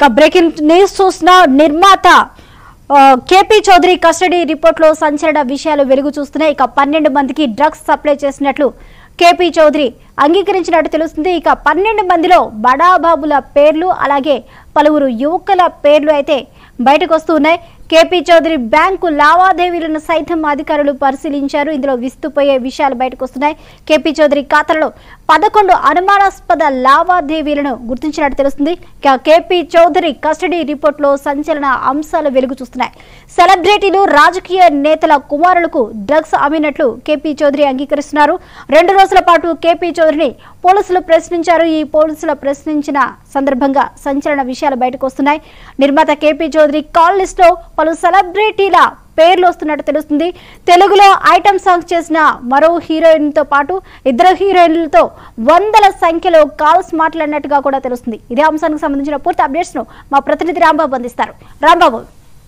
ఇక breaking news చూసిన నిర్మాత ఆ, కేపీ చౌదరి కస్టడీ రిపోర్ట్లో సంచలన విషయాలు వెలుగు చూస్తున్నాయి ఇక పన్నెండు మందికి డ్రగ్స్ సప్లై చేసినట్లు కేపీ చౌదరి అంగీకరించినట్టు తెలుస్తుంది ఇక పన్నెండు మందిలో బడాబాబుల పేర్లు అలాగే పలువురు యువకుల పేర్లు అయితే బయటకు వస్తూ ఉన్నాయి కేపీ చౌదరి బ్యాంకు లావాదేవీలను సైతం అధికారులు పరిశీలించారు ఇందులో విస్తుపోయే విషయాలు బయటకు వస్తున్నాయి కేపీ చౌదరి ఖాతాలో పదకొండు అనుమానాస్పద లావాదేవీలను గుర్తించినట్టు తెలుస్తుంది ఇక కేపీ చౌదరి కస్టడీ రిపోర్టులో సంచలన అంశాలు వెలుగు చూస్తున్నాయి సెలబ్రిటీలు రాజకీయ నేతల కుమారులకు డ్రగ్స్ అమ్మినట్లు కేపీ చౌదరి అంగీకరిస్తున్నారు రెండు రోజుల పాటు కేపీ చౌదరిని పోలీసులు ప్రశ్నించారు ఈ పోలీసుల ప్రశ్నించిన సందర్భంగా సంచలన విషయాలు బయటకు వస్తున్నాయి నిర్మాత కేపీ చౌదరి కాల్ లిస్ట్ లో పలు సెలబ్రిటీల పేర్లు వస్తున్నట్టు తెలుస్తుంది తెలుగులో ఐటమ్ సాంగ్ చేసిన మరో హీరోయిన్ తో పాటు ఇద్దరు హీరోయిన్లతో వందల సంఖ్యలో కాల్స్ మాట్లాడినట్టుగా కూడా తెలుస్తుంది ఇదే అంశానికి సంబంధించిన పూర్తి అప్డేట్స్ ను మా ప్రతినిధి రాంబాబు అందిస్తారు రాంబాబు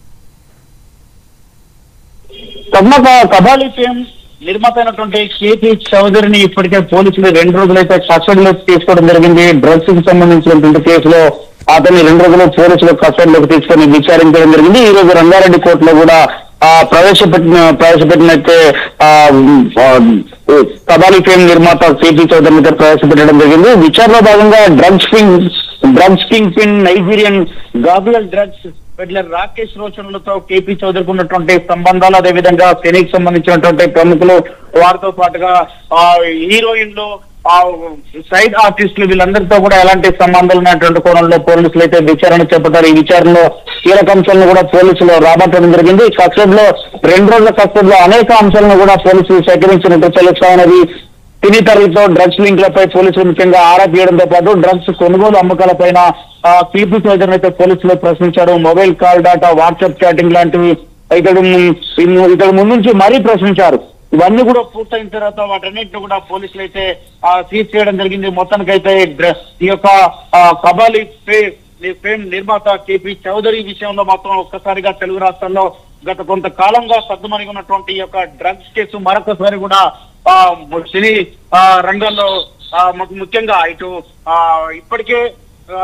కర్ణాక కబాలి ఫేమ్ నిర్మాత అయినటువంటి కేపీ చౌదరిని ఇప్పటికే పోలీసులు రెండు రోజులైతే కస్టడీలోకి తీసుకోవడం జరిగింది డ్రగ్స్ కి సంబంధించినటువంటి కేసులో అతన్ని రెండు రోజులు పోలీసులు కస్టడీలోకి తీసుకొని విచారించడం జరిగింది ఈ రోజు రంగారెడ్డి కోర్టులో కూడా ఆ ప్రవేశపెట్టిన ప్రవేశపెట్టినట్టే ఆ ఆ, కబాలి ఫేమ్ నిర్మాత కేపీ చౌదరిని అయితే ప్రవేశపెట్టడం జరిగింది విచారణలో భాగంగా drugs king drugs kingpin Nigerian గాగులర్ డ్రగ్స్ పెడ్లర్ రాకేష్ రోషన్లతో కేపీ చౌదరికి ఉన్నటువంటి సంబంధాలు అదేవిధంగా సినీకి సంబంధించినటువంటి ప్రముఖులు వారితో పాటుగా ఆ హీరోయిన్లు ఆ సైడ్ ఆర్టిస్టులు వీళ్ళందరితో కూడా ఎలాంటి సంబంధాలు ఉన్నటువంటి కోణంలో పోలీసులు అయితే విచారణ చేపట్టారు ఈ విచారణలో కీలక అంశాలను కూడా పోలీసులు రాబట్టడం జరిగింది కస్టడీలో రెండు రోజుల కస్టడీలో అనేక అంశాలను కూడా పోలీసులు సేకరించినట్టు తెలుస్తా ఉన్నది తినితరులతో డ్రగ్స్ లింక్లపై పోలీసులు ముఖ్యంగా ఆరా తీయడంతో పాటు డ్రగ్స్ కొనుగోలు అమ్మకాలపైన పీపీ చౌదరిని అయితే పోలీసులు ప్రశ్నించారు mobile call data WhatsApp chatting లాంటివి ఇతడు ము- ఇನ್ನು- ఇతడు ముందు నుంచి మరీ ప్రశ్నించారు ఇవన్నీ కూడా పూర్తయిన తర్వాత వాటన్నిటిని కూడా పోలీసులు అయితే సీజ్ చేయడం జరిగింది మొత్తానికైతే డ్ర- ఈ యొక్క ఆ, కబాలి ఫే- ని- ఫేమ్ నిర్మాత కేపీ చౌదరి విషయంలో మాత్రం ఒక్కసారిగా తెలుగు రాష్ట్రాల్లో గత కొంతకాలంగా సద్దుమణిగి ఉన్నటువంటి ఈ యొక్క డ్రగ్స్ కేసు మరొకసారి కూడా ఆ, సినీ ఆ, రంగంలో ఆ, ము- ముఖ్యంగా ఇటు ఆ, ఇప్పటికే ఆ,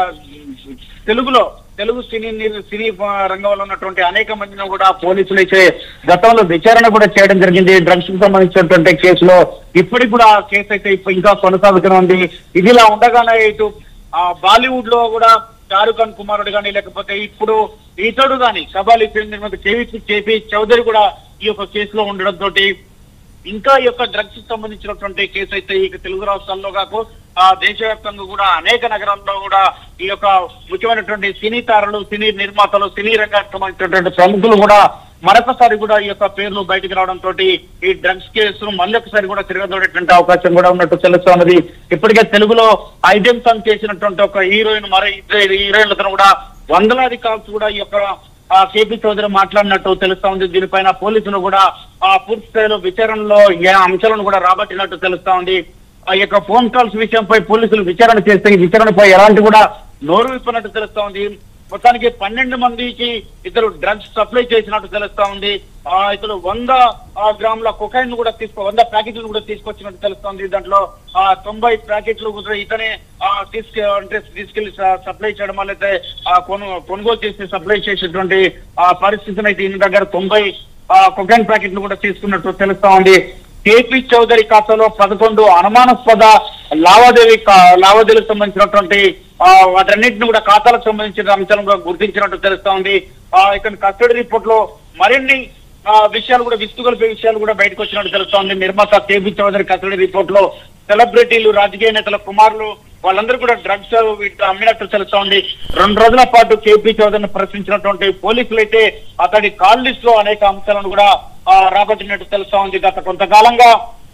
తెలుగులో తెలుగు సినీ ని- సినీ ఆ, రంగంలో ఉన్నటువంటి అనేక మందిని కూడా పోలీసులు అయితే గతంలో విచారణ కూడా చేయడం జరిగింది డ్రగ్స్ కు సంబంధించినటువంటి కేసులో ఇప్పటికి కూడా ఆ కేసు అయితే ఇప్ప- ఇంకా కొనసాగుతూనే ఉంది ఇదిలా ఉండగానే ఇటు ఆ బాలీవుడ్ లో కూడా షారుఖ్ ఖాన్ కుమారుడు కానీ లేకపోతే ఇప్పుడు ఇతడు కానీ కబాలి ఫిల్మ్ నిర్మాత కేవీ కేపీ చౌదరి కూడా ఈ యొక్క కేసులో ఉండడం తోటి ఇంకా ఈ యొక్క డ్రగ్స్ కి సంబంధించినటువంటి కేసు అయితే ఇక తెలుగు రాష్ట్రాల్లో కాకు ఆ దేశవ్యాప్తంగా కూడా అనేక నగరాల్లో కూడా ఈ యొక్క ముఖ్యమైనటువంటి సినీ తారలు సినీ నిర్మాతలు సినీ రంగానికి సంబంధించినటువంటి ప్రముఖులు కూడా మరొకసారి కూడా ఈ యొక్క పేర్లు బయటకు రావడం తోటి ఈ డ్రగ్స్ కేసును మళ్ళొకసారి కూడా తిరగదోడేటువంటి అవకాశం కూడా ఉన్నట్టు తెలుస్తోన్నది ఇప్పటికే తెలుగులో ఐటెం సాంగ్ చేసినటువంటి ఒక హీరోయిన్ మరో ఇద్దరు హీరోయిన్లతో కూడా వందలాది కాల్స్ కూడా ఈ యొక్క ఆ కేపీ చౌదరి మాట్లాడినట్టు తెలుస్తా ఉంది దీనిపైన పోలీసులు కూడా ఆ పూర్తి స్థాయిలో విచారణలో ఏ అంశాలను కూడా రాబట్టినట్టు తెలుస్తా ఉంది ఆ యొక్క ఫోన్ కాల్స్ విషయంపై పోలీసులు విచారణ చేస్తే ఈ విచారణపై ఎలాంటి కూడా నోరు విప్పినట్టు తెలుస్తా ఉంది మొత్తానికి పన్నెండు మందికి ఇద్దరు డ్రగ్స్ సప్లై చేసినట్టు తెలుస్తా ఉంది ఆ ఇతడు వంద ఆ, గ్రాముల కొకైన్ కూడా తీసుకో వంద ప్యాకెట్లు కూడా తీసుకొచ్చినట్టు తెలుస్తుంది దాంట్లో ఆ తొంభై ప్యాకెట్లు కూడా ఇతనే ఆ, తీసుకె అంటే తీసుకెళ్లి స- సప్లై చేయడం వల్ల అయితే ఆ కొను కొనుగోలు చేసి సప్లై చేసేటువంటి ఆ పరిస్థితిని అయితే ఈయన దగ్గర తొంభై ఆ, కొకైన్ ప్యాకెట్లు కూడా తీసుకున్నట్టు తెలుస్తా ఉంది కేపీ చౌదరి ఖాతాలో పదకొండు అనుమానాస్పద లావాదేవీ కా- లావాదేవీలకు సంబంధించినటువంటి ఆ, వాటన్నిటిని కూడా ఖాతాలకు సంబంధించిన అంశాలను కూడా గుర్తించినట్టు తెలుస్తా ఉంది ఆ, ఇక్కడ కస్టడీ రిపోర్ట్ లో మరిన్ని ఆ, విషయాలు కూడా విస్తుగొలిపే విషయాలు కూడా బయటకు వచ్చినట్టు తెలుస్తా ఉంది నిర్మాత కేబీ చౌదరి కస్టడీ రిపోర్ట్ లో సెలబ్రిటీలు రాజకీయ నేతల కుమారులు వాళ్ళందరూ కూడా డ్రగ్స్ వీటి అమ్మినట్టు తెలుస్తా ఉంది రెండు రోజుల పాటు కేపీ చౌదరిని ప్రశ్నించినటువంటి పోలీసులు అయితే అతడి కాల్ లిస్ట్ లో అనేక అంశాలను కూడా ఆ, రాబట్టినట్టు తెలుస్తా ఉంది గత కొంతకాలంగా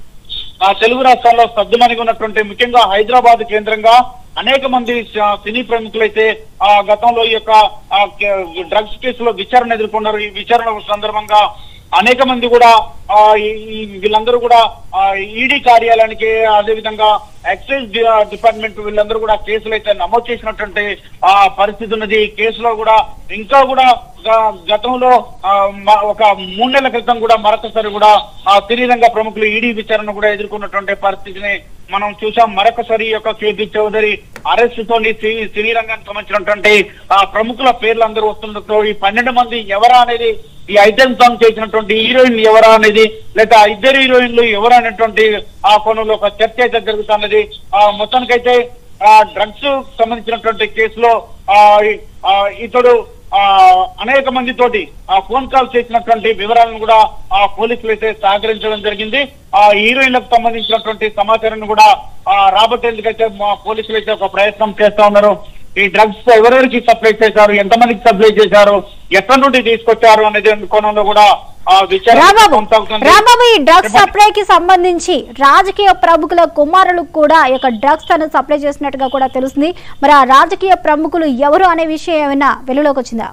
ఆ తెలుగు రాష్ట్రాల్లో సద్దుమణిగి ఉన్నటువంటి ముఖ్యంగా హైదరాబాద్ కేంద్రంగా అనేక మంది స- సినీ ప్రముఖులైతే ఆ గతంలో ఈ యొక్క ఆ, కే- డ్రగ్స్ కేసులో విచారణ ఎదుర్కొన్నారు ఈ విచారణ సందర్భంగా అనేక మంది కూడా ఆ, ఈ- ఈ వీళ్ళందరూ కూడా ఈడీ కార్యాలయానికి అదేవిధంగా ఎక్సైజ్ డి- డిపార్ట్మెంట్ వీళ్ళందరూ కూడా కేసులు అయితే నమోదు చేసినటువంటి ఆ పరిస్థితి ఉన్నది ఈ కేసులో కూడా ఇంకా కూడా గ- గతంలో ఆ, మ- ఒక మూడు నెలల క్రితం కూడా మరొకసారి కూడా ఆ సినీ రంగ ప్రముఖులు ఈడీ విచారణ కూడా ఎదుర్కొన్నటువంటి పరిస్థితిని మనం చూసాం మరొకసారి ఈ యొక్క కేపీ చౌదరి అరెస్ట్ తోని సి- సినీ రంగానికి సంబంధించినటువంటి ఆ ప్రముఖుల పేర్లు అందరూ వస్తుండటంతో ఈ పన్నెండు మంది ఎవరా అనేది ఈ ఐటమ్ సాంగ్ చేసినటువంటి హీరోయిన్ ఎవరా అనేది లేదా ఆ ఇద్దరు హీరోయిన్లు ఎవరా అనేటువంటి ఆ కోణంలో ఒక చర్చ అయితే జరుగుతున్నది ఆ మొత్తానికైతే ఆ డ్రగ్స్ సంబంధించినటువంటి కేసులో ఆ ఈ- ఆ ఇతడు ఆ అనేక మంది తోటి ఆ ఫోన్ కాల్ చేసినటువంటి వివరాలను కూడా ఆ పోలీసులు అయితే సహకరించడం జరిగింది ఆ హీరోయిన్లకు సంబంధించినటువంటి సమాచారాన్ని కూడా ఆ రాబట్టేందుకు అయితే మా పోలీసులు అయితే ఒక ప్రయత్నం చేస్తా ఉన్నారు ఈ డ్రగ్స్ ఎవరెవరికి సప్లై చేశారు ఎంతమందికి సప్లై చేశారు ఎక్కడి నుండి తీసుకొచ్చారు అనేది కోణంలో కూడా ఆ విచారణ రాబాబు కొనసాగుతుంది రాబాబు ఈ డ్రగ్స్ చెప్పండి. సప్లైకి సంబంధించి రాజకీయ ప్రముఖుల కుమారులకు కూడా ఈ యొక్క డ్రగ్స్ తను సప్లై చేసినట్టుగా కూడా తెలుస్తుంది మరి ఆ రాజకీయ ప్రముఖులు ఎవరు అనే విషయం ఏమైనా వెలుగులోకి వచ్చిందా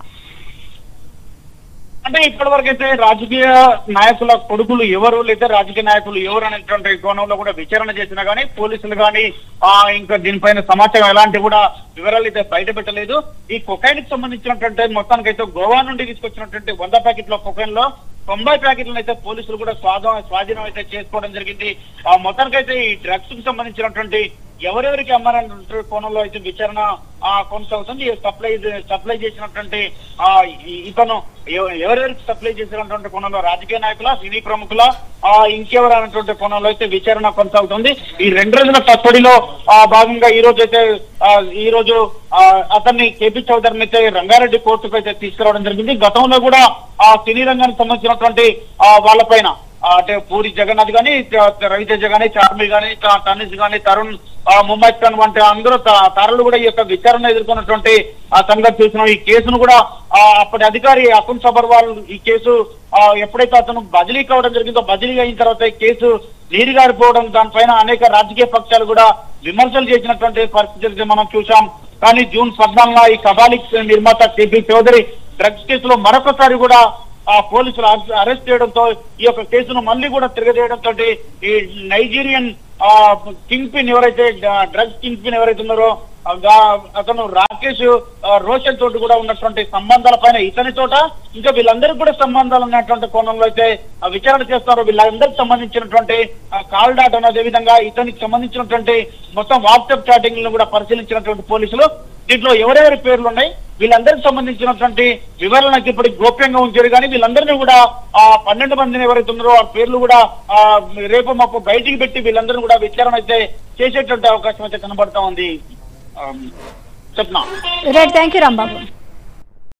అంటే ఇప్పటి వరకు అయితే రాజకీయ నాయకుల కొడుకులు ఎవరు లేదా రాజకీయ నాయకులు ఎవరు అనేటువంటి కోణంలో కూడా విచారణ చేసినా గానీ పోలీసులు గానీ ఆ ఇంకా దీనిపైన సమాచారం ఎలాంటి కూడా వివరాలు అయితే బయట పెట్టలేదు ఈ కొకైన్ కి సంబంధించినటువంటి మొత్తానికైతే గోవా నుండి తీసుకొచ్చినటువంటి వంద ప్యాకెట్ల కొకైన్ లో తొంభై ప్యాకెట్లను అయితే పోలీసులు కూడా స్వాధీనం స్వాధీనం అయితే చేసుకోవడం జరిగింది ఆ మొత్తానికైతే ఈ డ్రగ్స్ కి సంబంధించినటువంటి ఎవరెవరికి అమ్మారనే కోణంలో అయితే విచారణ ఆ కొనసాగుతుంది ఈ సప్లై సప్లై చేసినటువంటి ఆ ఈ- ఇతను ఎవ- ఎవరెవరికి సప్లై చేసినటువంటి కోణంలో రాజకీయ నాయకుల సినీ ప్రముఖుల ఆ ఇంకెవరు అనేటువంటి కోణంలో అయితే విచారణ కొనసాగుతుంది ఈ రెండు రోజుల కస్టడీలో ఆ భాగంగా ఈ రోజు అయితే ఆ, ఈ రోజు ఆ, అతన్ని కేపీ చౌదరిని అయితే రంగారెడ్డి కోర్టుకు అయితే తీసుకురావడం జరిగింది గతంలో కూడా ఆ సినీ రంగానికి సంబంధించినటువంటి ఆ వాళ్ళపైన ఆ, అంటే పూరి జగన్నాథ్ గాని త- రవితేజ గాని చార్మి గాని త- తనిష్ గాని తరుణ్ ఆ, ముంబై ఖాన్ వంటి అందరూ త- తారలు కూడా ఈ యొక్క విచారణ ఎదుర్కొన్నటువంటి ఆ సంగతి చూసినాం ఈ కేసును కూడా ఆ, అప్పటి అధికారి అకున్ సబర్వాల్ ఈ కేసు ఆ, ఎప్పుడైతే అతను బదిలీ కావడం జరిగిందో బదిలీ అయిన తర్వాత ఈ కేసు నీరుగారిపోవడం దానిపైన అనేక రాజకీయ పక్షాలు కూడా విమర్శలు చేసినటువంటి పరిస్థితులు మనం చూసాం కానీ జూన్ పద్నాలుగున ఈ కబాలిక్ నిర్మాత కేపీ చౌదరి డ్రగ్స్ కేసులో మరొకసారి కూడా ఆ పోలీసులు అరెస్ట్- అరెస్ట్ చేయడంతో ఈ యొక్క కేసును మళ్ళీ కూడా తిరగజేయడంతో ఈ నైజీరియన్ ఆ కింగ్ పిన్ ఎవరైతే డ్రగ్స్ కింగ్ పిన్ ఎవరైతే ఉన్నారో ఆ గా- అతను రాకేష్ ఆ, రోషన్ తోటి కూడా ఉన్నటువంటి సంబంధాల పైన ఇతని తోట ఇంకా వీళ్ళందరికీ కూడా సంబంధాలు ఉన్నటువంటి కోణంలో అయితే ఆ విచారణ చేస్తారు వీళ్ళందరికి సంబంధించినటువంటి కాల్ డాట్ అదే విధంగా ఇతనికి సంబంధించినటువంటి మొత్తం వాట్సాప్ చాటింగ్ ను కూడా పరిశీలించినటువంటి పోలీసులు దీంట్లో ఎవరెవరి పేర్లు ఉన్నాయి వీళ్ళందరికి సంబంధించినటువంటి వివరాలకు ఇప్పటికి గోప్యంగా ఉంచారు కానీ వీళ్ళందరినీ కూడా ఆ పన్నెండు మందిని ఎవరైతే ఉన్నారో ఆ పేర్లు కూడా ఆ రేపు మాకు బయటికి పెట్టి వీళ్ళందరినీ కూడా విచారణ అయితే చేసేటువంటి అవకాశం అయితే కనబడతా ఉంది ఆ, చెప్తున్నా రైట్ థ్యాంక్ యూ రాంబాబు